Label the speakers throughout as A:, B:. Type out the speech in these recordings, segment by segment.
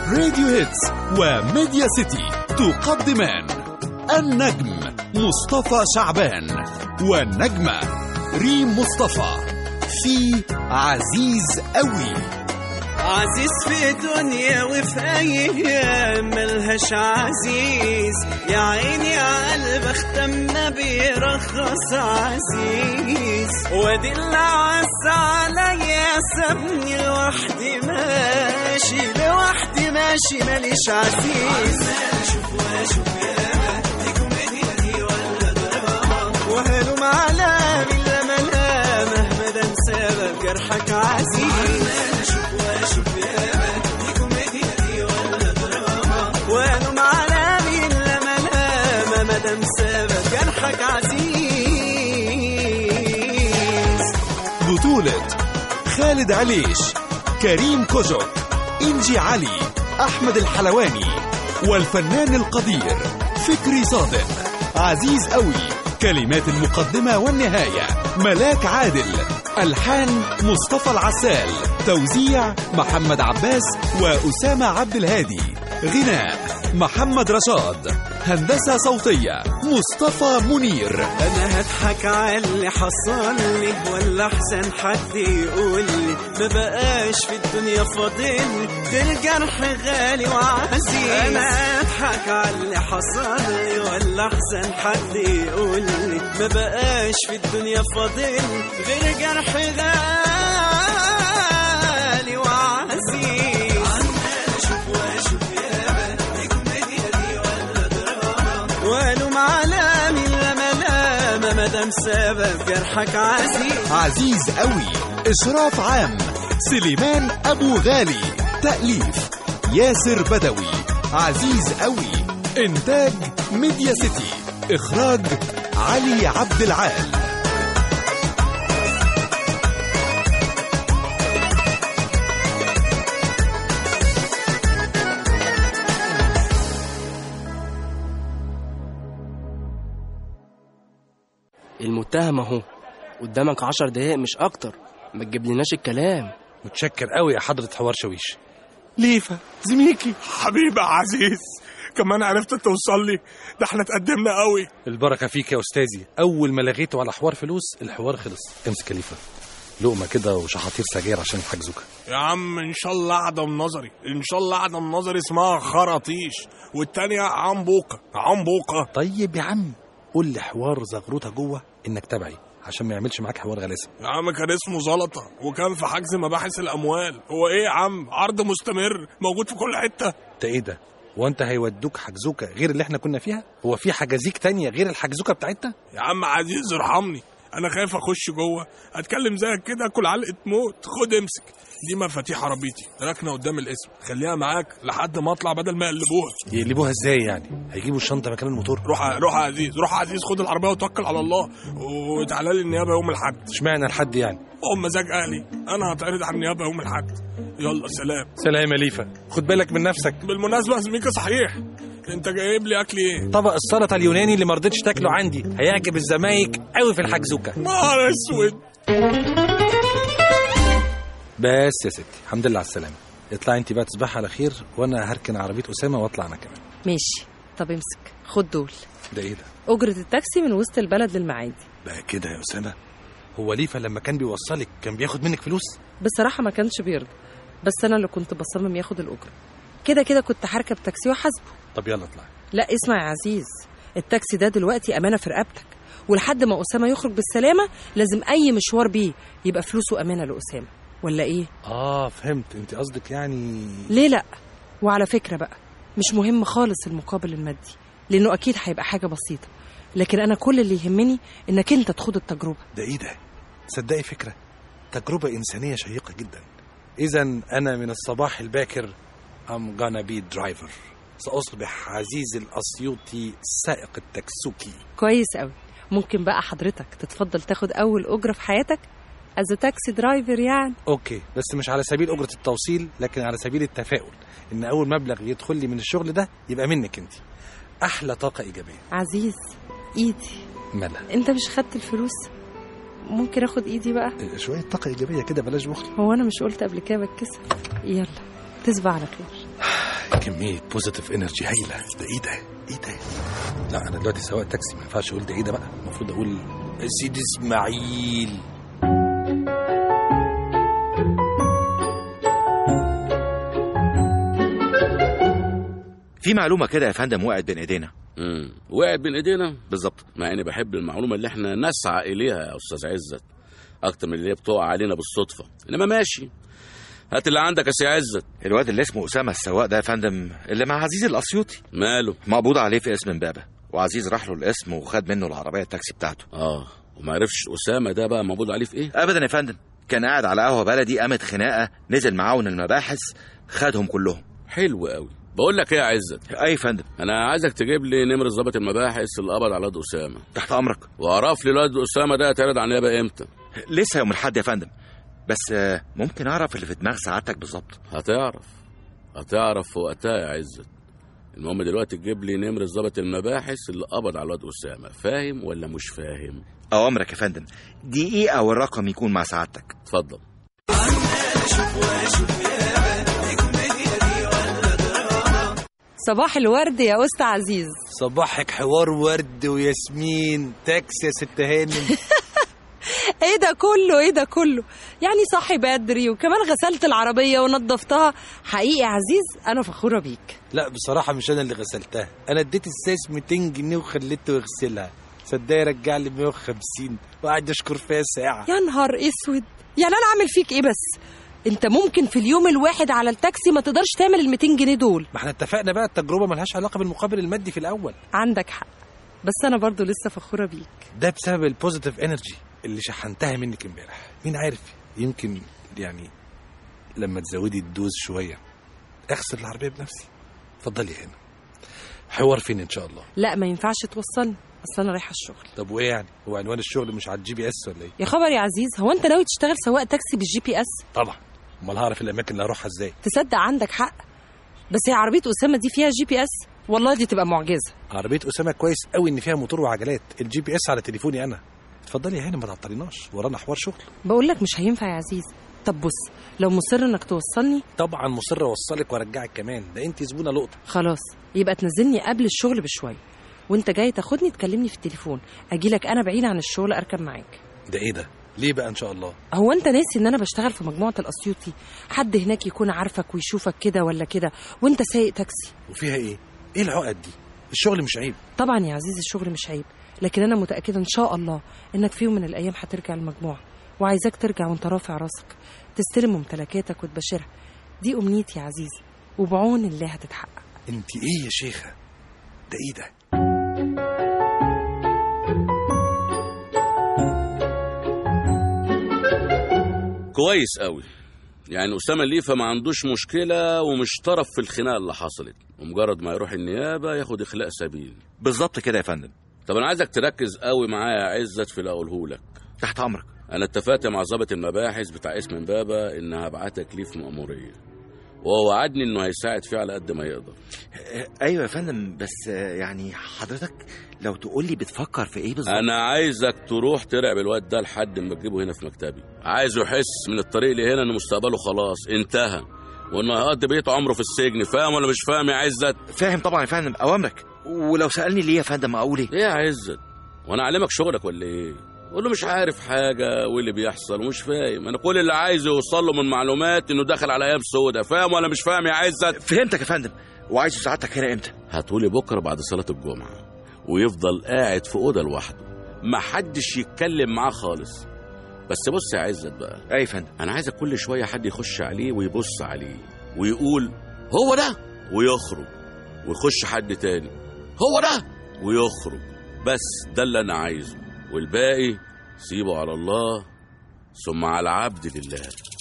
A: راديو هيتس وميديا سيتي تقدمان النجم مصطفى شعبان والنجمة ريم مصطفى في عزيز قوي
B: عزيز في دنيا وفي ايام ملهاش عزيز يا عيني يا قلب اختمنا بيرخص عزيز وادي اللي عز عليا سابني لوحدي ماشي لوحدي ماشي ماليش عزيز وهلم على من لما لا مهما ده سبب جرحك عزيز وهلم على من لما لا ما دام سبب جرحك عزيز
A: بطولة خالد عليش كريم كوجك إنجي علي أحمد الحلواني والفنان القدير فكري صادق عزيز قوي كلمات المقدمة والنهاية ملاك عادل ألحان مصطفى العسال توزيع محمد عباس وأسامة عبد الهادي غناء محمد رشاد هندسة صوتية مصطفى منير
B: انا هضحك على اللي حصل لي ولا احسن حد يقول لي ما بقاش في الدنيا فاضل غير جرح غالي وعزيز انا هضحك على اللي حصل لي ولا احسن حد يقول لي ما بقاش في الدنيا فاضل غير جرح غالي وعزيز والوم على من لما لما ما دام سبب جرحك عزيز
A: عزيز قوي إشراف عام سليمان أبو غالي تأليف ياسر بدوي عزيز قوي إنتاج ميديا سيتي إخراج علي عبد العال
C: المتهم اهو قدامك عشر دقايق مش اكتر ما تجيبلناش الكلام
D: متشكر قوي يا حضرة حوار شويش
E: ليفا زميكي حبيبي يا عزيز كمان عرفت توصل لي ده احنا اتقدمنا قوي
D: البركة فيك يا أستاذي أول ما لغيته على حوار فلوس الحوار خلص امسك يا ليفا لقمة كده وشحاطير سجاير عشان يحجزوك
E: يا عم ان شاء الله اعدم نظري ان شاء الله اعدم نظري اسمها خراطيش والتانية عنبوقة عنبوقة
D: طيب يا عم قول لي حوار زغروطة جوه إنك تبعي عشان ما يعملش معاك حوار غلاسة
E: يا عم كان اسمه زلطة وكان في حجز مباحث الاموال هو ايه يا عم عرض مستمر موجود في كل حتة
D: انت ايه ده وانت هيودوك حجزوكة غير اللي احنا كنا فيها هو في حجازيك تانية غير الحجزوكة بتاعتنا
E: يا عم عزيز ارحمني انا خايف اخش جوه اتكلم زيك كده اكل علقه موت خد امسك دي مفاتيح عربيتي راكنه قدام الاسم خليها معاك لحد ما اطلع بدل ما يقلبوها
D: يقلبوها ازاي يعني هيجيبوا الشنطة مكان الموتور
E: روح روح يا عزيز روح يا عزيز خد العربيه وتوكل على الله وتعالى لي النيابه يوم الاحد
D: اشمعنى لحد يعني
E: ام مزاج اهلي انا هتعرض على النيابه يوم الاحد يلا سلام
D: سلام يا ليفا خد بالك من نفسك
E: بالمناسبه زميكا صحيح انت جايب لي اكل ايه
D: طبق السلطة اليوناني اللي مرضتش تاكله عندي هيعجب الزمايك قوي في الحجزوكة
E: نهار اسود
D: بس يا ستي الحمد لله على السلامة اطلعي انت بقى تصبحي على خير وانا هركن عربية أسامة واطلع انا كمان
F: ماشي طب امسك خد دول
D: ده ايه ده
F: أجرة التاكسي من وسط البلد للمعادي
D: بقى كده يا أسامة هو ليفا لما كان بيوصلك كان بياخد منك فلوس
F: بصراحة ما كانش بيرضى بس أنا اللي كنت بصمم ياخد الأجرة كده كده كنت هركب تاكسي وحاسبه
D: طب يلا اطلعي
F: لا اسمع يا عزيز التاكسي ده دلوقتي أمانة في رقبتك ولحد ما أسامة يخرج بالسلامة لازم أي مشوار بيه يبقى فلوسه أمانة لأسامة ولا إيه؟
D: اه فهمت انت قصدك يعني
F: ليه لأ؟ وعلى فكرة بقى مش مهم خالص المقابل المادي لأنه أكيد هيبقى حاجة بسيطة لكن أنا كل اللي يهمني إنك أنت تخوض التجربة
D: ده ايه ده تصدقي فكرة تجربة إنسانية شيقة جدا إذا أنا من الصباح الباكر I'm gonna be driver سأصبح عزيز الأسيوطي سائق التكسوكي
F: كويس قوي ممكن بقى حضرتك تتفضل تاخد أول أجرة في حياتك از تاكسي درايفر يعني
D: أوكي بس مش على سبيل أجرة التوصيل لكن على سبيل التفاؤل إن أول مبلغ يدخل لي من الشغل ده يبقى منك أنت أحلى طاقة إيجابية
F: عزيز إيدي
D: ملا
F: أنت مش خدت الفلوس ممكن اخد ايدي بقى
D: شوية طاقة إيجابية كده بلاش بخل
F: هو انا مش قلت قبل كده بتكسف يلا تصبح على خير
D: كميه بوزيتيف انرجي هايله ده ايه ده ايه ده لا انا دلوقتي سواق تاكسي ما ينفعش اقول ده ايه ده بقى المفروض اقول سيدي اسماعيل
G: في معلومة كده يا فندم وقعت بين ايدينا
H: امم وقعت بين ايدينا
G: بالظبط
H: مع اني بحب المعلومه اللي احنا نسعى اليها يا استاذ عزت اكتر من اللي هي بتقع علينا بالصدفه انما ماشي هات اللي عندك يا سي عزت
G: الواد اللي اسمه أسامة السواق ده يا فندم اللي مع عزيز الأسيوطي
H: ماله
G: مقبوض عليه في اسم امبابة وعزيز راح له الاسم وخد منه العربية التاكسي بتاعته
H: اه وما عرفش اسامه ده بقى موجود عليه في ايه
G: أبدا يا فندم كان قاعد على قهوة بلدي قامت خناقة نزل معاون المباحث خدهم كلهم
H: حلو قوي بقول لك ايه يا عزت
G: أي يا فندم
H: انا عايزك تجيب لي نمره ضابط المباحث اللي قبض على الواد اسامه
G: تحت أمرك
H: واعرف لي الواد اسامه ده هيتعرض على النيابه امتى
G: لسه يوم الحد يا فندم بس آه، ممكن أعرف اللي في دماغ سعادتك بالظبط
H: هتعرف هتعرف في وقتها يا عزت المهم دلوقتي تجيب لي نمرة ضابط المباحث اللي قبض على الواد أسامة فاهم ولا مش فاهم
G: أوامرك يا فندم دقيقة والرقم يكون مع سعادتك
H: اتفضل
F: صباح الورد يا أست عزيز
D: صباحك حوار ورد وياسمين تاكس يا ست هانم
F: ايه ده كله ايه ده كله يعني صاحي بدري وكمان غسلت العربية ونظفتها حقيقي يا عزيز أنا فخورة بيك
D: لا بصراحه مش انا اللي غسلتها انا اديت الساس 200 جنيه وخليته يغسلها صدقني رجع لي 150 وقعد يشكر فيها ساعه
F: يا نهار اسود يعني انا اعمل فيك ايه بس انت ممكن في اليوم الواحد على التاكسي ما تقدرش تعمل ال 200 جنيه دول
D: ما احنا اتفقنا بقى التجربه ملهاش علاقه بالمقابل المادي في الاول
F: عندك حق بس انا برضو لسه فخورة بيك
D: ده بسبب البوزيتيف انرجي اللي شحنتها منك امبارح مين عارف يمكن يعني لما تزودي الدوز شويه اغسل العربيه بنفسي اتفضلي هنا حوار فين ان شاء الله
F: لا ما ينفعش توصلني اصل انا رايحه الشغل
D: طب وايه يعني هو عنوان الشغل مش على الجي بي اس ولا ايه
F: يا خبر يا عزيز هو انت ناوي تشتغل سواق تاكسي بالجي بي اس
D: طبعا امال هعرف الاماكن اللي هروحها ازاي
F: تصدق عندك حق بس هي عربيه اسامه دي فيها جي بي اس والله دي تبقى معجزه
D: عربيه اسامه كويس قوي ان فيها موتور وعجلات الجي بي اس على تليفوني انا اتفضلي يا هانم ما تعطليناش ورانا حوار شغل
F: بقول لك مش هينفع يا عزيز طب بص لو مصر انك توصلني
D: طبعا مصر اوصلك وارجعك كمان ده انت زبونه لقطه
F: خلاص يبقى تنزلني قبل الشغل بشويه وانت جاي تاخدني تكلمني في التليفون اجي لك انا بعيد عن الشغل اركب معاك
D: ده ايه ده ليه بقى ان شاء الله
F: هو انت ناسي ان انا بشتغل في مجموعه الاسيوطي حد هناك يكون عارفك ويشوفك كده ولا كده وانت سايق تاكسي
D: وفيها ايه ايه العقد دي الشغل مش عيب
F: طبعا يا عزيزي الشغل مش عيب لكن انا متاكده ان شاء الله انك في يوم من الايام هترجع المجموعه وعايزاك ترجع وانت رافع راسك تستلم ممتلكاتك وتبشرها دي امنيتي يا عزيزي وبعون الله هتتحقق
D: انت ايه يا شيخه ده ايه ده
H: كويس قوي يعني أسامة الليفة ما عندوش مشكلة ومش طرف في الخناقة اللي حصلت ومجرد ما يروح النيابة ياخد إخلاء سبيل
G: بالظبط كده يا فندم
H: طب أنا عايزك تركز قوي معايا يا عزت في اللي أقوله لك
G: تحت أمرك
H: أنا اتفقت مع ضابط المباحث بتاع اسم امبابة إن هبعت تكليف مأمورية وهو وعدني إنه هيساعد فيه على قد ما يقدر
G: آه، أيوة يا فندم بس آه، يعني حضرتك لو تقول لي بتفكر في إيه بالظبط
H: أنا عايزك تروح ترعب الواد ده لحد ما تجيبه هنا في مكتبي عايزه يحس من الطريق اللي هنا إن مستقبله خلاص انتهى وإنه هيقضي بقية عمره في السجن فاهم ولا مش فاهم يا عزت؟
G: فاهم طبعا يا فندم أوامرك ولو سألني ليه يا فندم أقول إيه
H: ايه يا عزت وانا اعلمك شغلك ولا ايه قول له مش عارف حاجه وايه اللي بيحصل ومش فاهم انا كل اللي عايزه يوصل له من معلومات انه داخل على ايام سودة فاهم ولا مش فاهم يا عزت
G: فهمتك يا فندم وعايز سعادتك هنا إمتى
H: هتقولي بكره بعد صلاه الجمعه ويفضل قاعد في اوضه لوحده ما حدش يتكلم معاه خالص بس بص يا عزت بقى
G: أي يا فندم
H: انا عايزك كل شويه حد يخش عليه ويبص عليه ويقول هو ده ويخرج ويخش حد تاني هو ده ويخرج بس ده اللي انا عايزه والباقي سيبه على الله ثم على العبد لله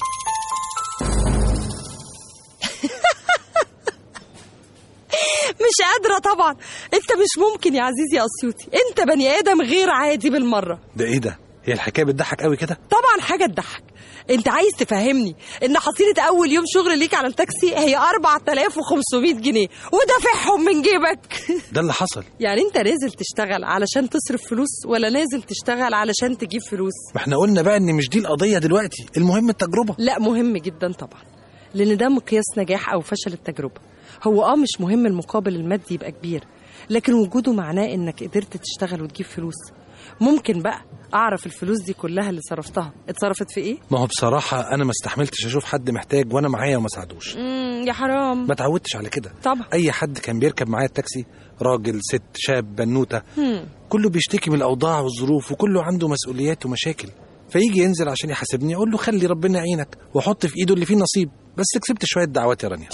F: مش قادره طبعا انت مش ممكن يا عزيزي يا اسيوطي انت بني ادم غير عادي بالمره
D: ده ايه ده هي الحكايه بتضحك قوي كده
F: طبعا حاجه تضحك انت عايز تفهمني ان حصيله اول يوم شغل ليك على التاكسي هي 4500 جنيه ودافعهم من جيبك
D: ده اللي حصل
F: يعني انت نازل تشتغل علشان تصرف فلوس ولا نازل تشتغل علشان تجيب فلوس
D: ما احنا قلنا بقى ان مش دي القضيه دلوقتي المهم التجربه
F: لا مهم جدا طبعا لأن ده مقياس نجاح أو فشل التجربة هو آه مش مهم المقابل المادي يبقى كبير لكن وجوده معناه إنك قدرت تشتغل وتجيب فلوس ممكن بقى أعرف الفلوس دي كلها اللي صرفتها اتصرفت في إيه؟
D: ما هو بصراحة أنا ما استحملتش أشوف حد محتاج وأنا معايا وما ساعدوش
F: مم يا حرام
D: ما تعودتش على كده
F: طبعا
D: أي حد كان بيركب معايا التاكسي راجل ست شاب بنوتة
F: مم.
D: كله بيشتكي من الأوضاع والظروف وكله عنده مسؤوليات ومشاكل فيجي ينزل عشان يحاسبني أقول له خلي ربنا يعينك وحط في إيده اللي فيه نصيب بس كسبت شوية دعوات يا رانيا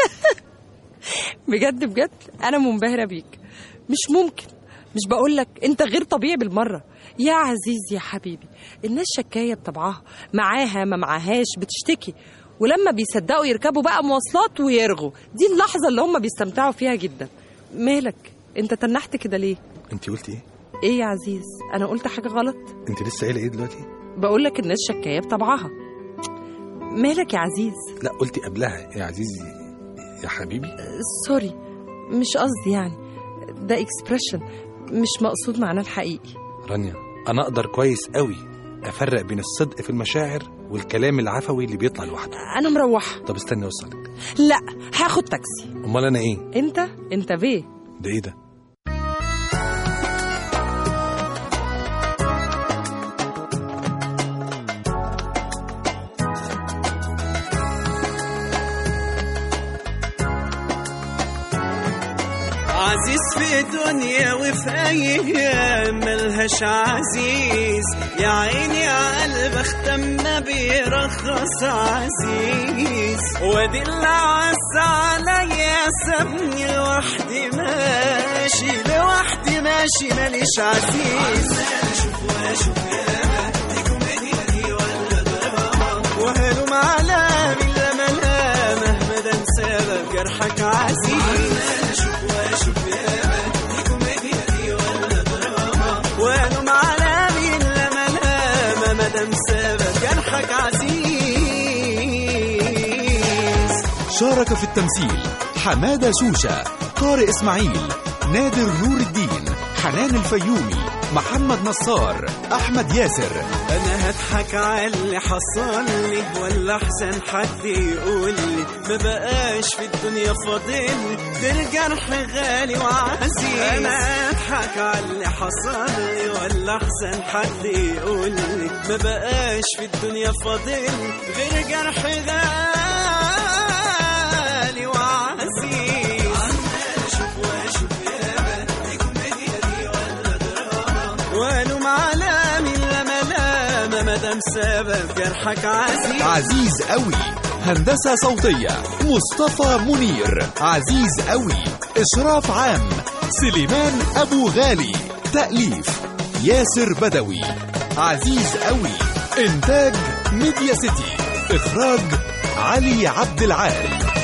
F: بجد بجد انا منبهره بيك مش ممكن مش بقولك انت غير طبيعي بالمره يا عزيز يا حبيبي الناس شكايه بطبعها معاها ما معاهاش بتشتكي ولما بيصدقوا يركبوا بقى مواصلات ويرغوا دي اللحظه اللي هم بيستمتعوا فيها جدا مالك انت تنحت كده ليه
D: أنت قلتي إيه؟
F: ايه يا عزيز انا قلت حاجه غلط
D: أنت لسه قايلة إيه دلوقتي؟
F: بقولك الناس شكايه بطبعها مالك يا عزيز
D: لا قلتي قبلها يا عزيزي يا حبيبي
F: سوري مش قصدي يعني ده اكسبريشن مش مقصود معناه الحقيقي
D: رانيا أنا أقدر كويس قوي أفرق بين الصدق في المشاعر والكلام العفوي اللي بيطلع لوحده
F: انا مروحه
D: طب استني أوصلك
F: لا هاخد تاكسي
D: أمال أنا إيه؟
F: انت انت بيه
D: ده إيه ده؟
B: عزيز في دنيا وفي ايام ملهاش عزيز يا عيني يا قلب اختمنا بيرخص عزيز وادي اللي عز عليا سابني لوحدي ماشي لوحدي ماشي ماليش عزيز وهلم على من لما لا مهما ده سبب جرحك عزيز وهلم على من لما لا مدام سبب جرحك عزيز
A: شارك في التمثيل حمادة شوشة طارق إسماعيل نادر نور الدين حنان الفيومي محمد نصار أحمد ياسر
B: انا هضحك على اللي حصل لي ولا احسن حد يقول لي ما بقاش في الدنيا فاضل غير جرح غالي وعزيز انا هضحك على اللي حصل لي ولا احسن حد يقول لي ما بقاش في الدنيا فاضل غير جرح غالي وعزيز والوم على من لما لام مدام سبب جرحك عزيز
A: عزيز قوي هندسة صوتية مصطفى منير عزيز قوي إشراف عام سليمان أبو غالي تأليف ياسر بدوي عزيز قوي إنتاج ميديا سيتي إخراج علي عبد العال